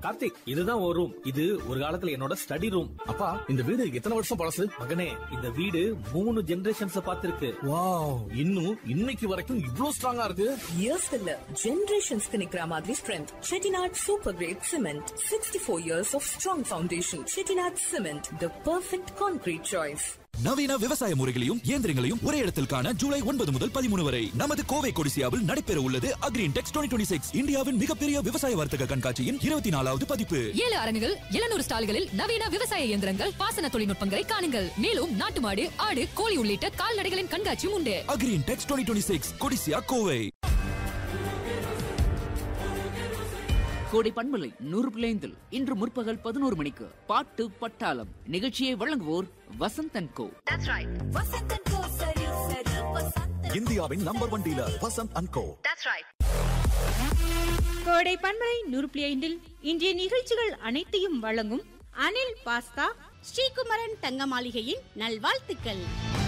கார்த்திக் இதுதான் ஒரு ரூம் இது ஒரு காலத்துல என்னோட ஸ்டடி ரூம் அப்பா இந்த வீடு எத்தனை வருஷம் பழசு மகனே இந்த வீடு மூணு ஜெனரேஷன்ஸ் பார்த்திருக்கு வாவ் இன்னும் இன்னைக்கு வரைக்கும் இவ்ளோ ஸ்ட்ராங்கா இருக்கு இயர்ஸ் இல்ல ஜெனரேஷன்ஸ்க்கு நிக்கிற மாதிரி strength Chettinad super great cement sixty four years of strong foundation Chettinad cement the perfect concrete choice நவீன விவசாய முறைகளையும் இயந்திரங்களையும் ஒரே இடத்தில் காண ஜூலை ஒன்பது முதல் பதிமூணு வரை நமது கோவை கொடிசியாவில் நடைபெற உள்ளது அக்ரீன் டெக்ஸ் டுவெண்ட்டி சிக்ஸ் இந்தியாவின் மிகப்பெரிய விவசாய வர்த்தக கண்காட்சியின் இருபத்தி நாலாவது பதிப்பு ஏழு அரங்குகள் எழுநூறு ஸ்டால்களில் நவீன விவசாய இயந்திரங்கள் பாசன தொழில்நுட்பங்களை காணுங்கள் மேலும் நாட்டு மாடு ஆடு கோழி உள்ளிட்ட கால்நடைகளின் கண்காட்சியும் உண்டு Agrintex twenty six Codissia Kovai Kodai பண்பலை நூறு பிள்ளைந்தில் இன்று முற்பகல் பதினோரு மணிக்கு பாட்டு பட்டாளம் நிகழ்ச்சியை வழங்குவோர் வசந்தன் கோ இந்தியாவின் number one dealer Vasanth and co Kodai பண்பலை நூறு ஐந்தில் இன்றைய நிகழ்ச்சிகள் அனைத்தையும் வழங்கும் அனில் பாஸ்தா ஸ்ரீகுமரன் தங்க மாளிகையின் நல்வாழ்த்துக்கள்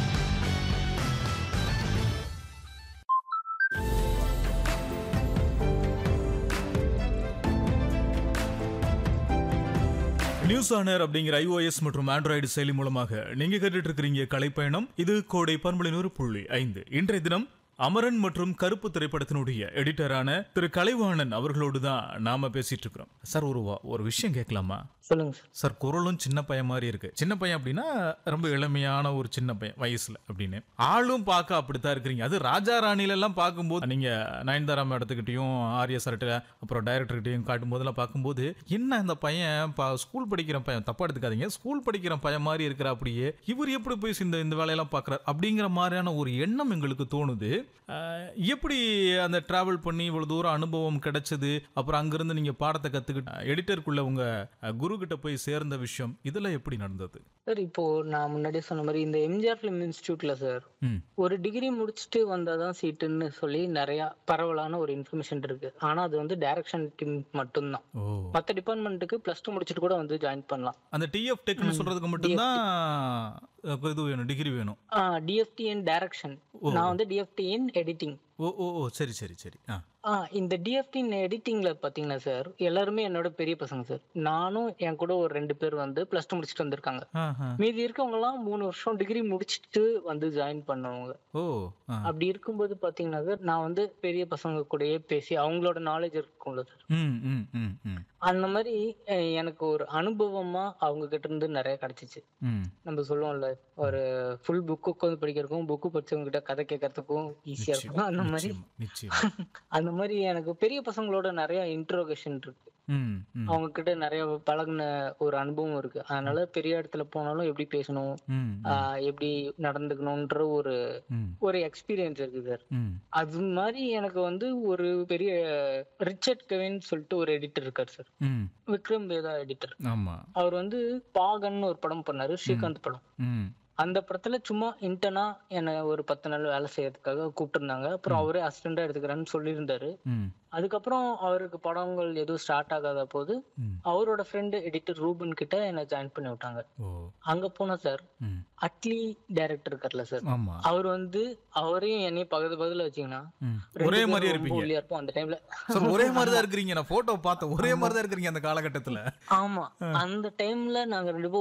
நியூஸ் ஆனர் அப்படிங்கிற ஐஓஎஸ் மற்றும் ஆண்ட்ராய்டு செயலி மூலமாக நீங்க கேட்டுட்டு இருக்கிறீங்க கலைப்பயணம் இது கோடை பண்பலை நூறு புள்ளி ஐந்து இன்றைய தினம் அமரன் மற்றும் கருப்பு திரைப்படத்தினுடைய எடிட்டரான திரு கலைவாணன் அவர்களோடு தான் நாம பேசிட்டு இருக்கிறோம் சார் ஒரு வா- ஒரு விஷயம் கேட்கலாமா சொல்லுங்க சார் சார் குரலும் சின்ன பையன் மாதிரி இருக்கு சின்ன பையன் அப்படின்னா ரொம்ப இளமையான ஒரு சின்ன பையன் வயசுல அப்படின்னு ஆளும் பார்க்க அப்படித்தான் இருக்கிறீங்க அது ராஜா ராணில எல்லாம் பார்க்கும்போது நீங்க நயன்தாரா மேடத்துக்கிட்டையும் ஆர்ய சரட்ட அப்புறம் டைரக்டர்கிட்டையும் காட்டும் போதெல்லாம் பார்க்கும்போது என்ன இந்த பையன் பா- ஸ்கூல் படிக்கிற பையன் தப்பா எடுத்துக்காதீங்க ஸ்கூல் படிக்கிற பையன் மாதிரி இருக்கிற அப்படியே இவர் எப்படி போய் இந்த இந்த வேலையெல்லாம் பார்க்குறாரு அப்படிங்கிற மாதிரியான ஒரு எண்ணம் எங்களுக்கு தோணுது அஹ், எப்படி அந்த டிராவல் பண்ணி இவ்வளவு தூரம் அனுபவம் கிடைச்சது அப்புறம் அங்கிருந்து நீங்க பாடத்தை கத்துக்கிட்டு எடிட்டருக்குள்ள உங்க அஹ், குரு கிட்ட போய் சேர்ந்த விஷயம் இதெல்லாம் எப்படி நடந்தது சார் இப்போ நான் முன்னாடியே சொன்ன மாதிரி இந்த எம்ஜிஆர் ஃபிலிம் இன்ஸ்டியூட்ல சார் ம் ஒரு டிகிரி முடிச்சுட்டு வந்தாதான் சீட்டுன்னு சொல்லி நிறைய பரவலான ஒரு இன்ஃபர்மேஷன் இருக்கு ஆனா அது வந்து டைரக்ஷன் டீம் மட்டும்தான் ஓ மத்த டிபார்ட்மெண்ட்டுக்கு பிளஸ் டூ முடிச்சுட்டு கூட வந்து ஜாயின் பண்ணலாம் அந்த டிஎஃப் டெக்னு சொல்றதுக்கு மட்டும்தான் அஹ், இது வேணும் டிகிரி வேணும் டிஎஃப்டி இன் டைரக்ஷன் நான் வந்து டிஎஃப்டி இன் எடிட்டிங் ஓ ஓ ஓ சரி சரி சரி ஆ ஆ இந்த டிஎஃப்டி இன் எடிட்டிங்ல பாத்தீங்கன்னா சார் எல்லாருமே என்னோட பெரிய பசங்க சார் நானும் என் கூட ஒரு ரெண்டு பேர் வந்து பிளஸ் டூ முடிச்சுட்டு வந்திருக்காங்க ஆஹா. மீதி இருக்கவங்க எல்லாம் மூணு வருஷம் டிகிரி முடிச்சுட்டு வந்து ஜாயின் பண்ணவங்க ஓ ஆ. அப்படி இருக்கும்போது பாத்தீங்கன்னா சார் நான் வந்து பெரிய பசங்க கூடயே பேசி அவங்களோட நாலேஜ் இருக்கும்ல சார் ம் ம் ம் ம் அந்த மாதிரி அஹ், எனக்கு ஒரு அனுபவமா அவங்க கிட்ட இருந்து நிறைய கிடைச்சிச்சு ம் நம்ம சொல்லுவோம்ல ஒரு ஃபுல் புக்கு உட்காந்து படிக்கிறதுக்கும் புக்கு படிச்சவங்க கிட்ட கதை கேட்கறதுக்கும் ஈஸியா இருக்கும் அந்த மாதிரி நிச்சயமா நிச்சயமா அந்த மாதிரி எனக்கு பெரிய பசங்களோட நிறைய இன்ட்ரோகேஷன் இருக்கு ம் ம் அவங்க கிட்ட நிறைய பழகுன ஒரு அனுபவம் இருக்கு அதனால பெரிய இடத்துல போனாலும் எப்படி பேசணும் ம் ஆஹ் எப்படி நடந்துக்கணும்ன்ற ஒரு ம் ஒரு எக்ஸ்பீரியன்ஸ் இருக்கு சார் ம் அது மாதிரி எனக்கு வந்து ஒரு பெரிய ரிச்சர்ட் கெவின் சொல்லிட்டு ஒரு எடிட்டர் இருக்காரு சார் ம் விக்ரம் வேதா எடிட்டர் ஆமா அவர் வந்து பாகன் ஒரு படம் பண்ணாரு ஸ்ரீகாந்த் படம் ம் அந்த படத்துல சும்மா இன்டர்னா என்ன ஒரு பத்து நாள் வேலை செய்யறதுக்காக கூப்பிட்டுருந்தாங்க அப்புறம் அவரே அசிஸ்டண்டா எடுத்துக்கிறேன்னு சொல்லியிருந்தாரு ம் அதுக்கப்புறம் அவருக்கு படங்கள் எதுவும் ஸ்டார்ட் ஆகாத போது ம். அவரோட ஃப்ரெண்டு எடிட்டர் ரூபன் கிட்ட என்ன ஜாயின் பண்ணி விட்டாங்க ஓ அங்க போனா சார் ம் அட்லி டைரக்டர் இருக்கார்ல சார் ஆமா அவர் வந்து அவரையும் என்னையும் பக்கத்து பக்கத்துல வச்சீங்கன்னா ம். ரெண்டு ஒரே பேரும் மாதிரியே ரொம்ப இருப்பீங்க ஒல்லியா இருப்போம் அந்த டைம்ல சார் ஒரே மாதிரி தான் இருக்கிறீங்க நான் போட்டோ பார்த்தேன் ஒரே மாதிரி தான் இருக்கிறீங்க அந்த காலகட்டத்துல ஆமா அந்த டைம்ல நாங்க ரெண்டு பேரும்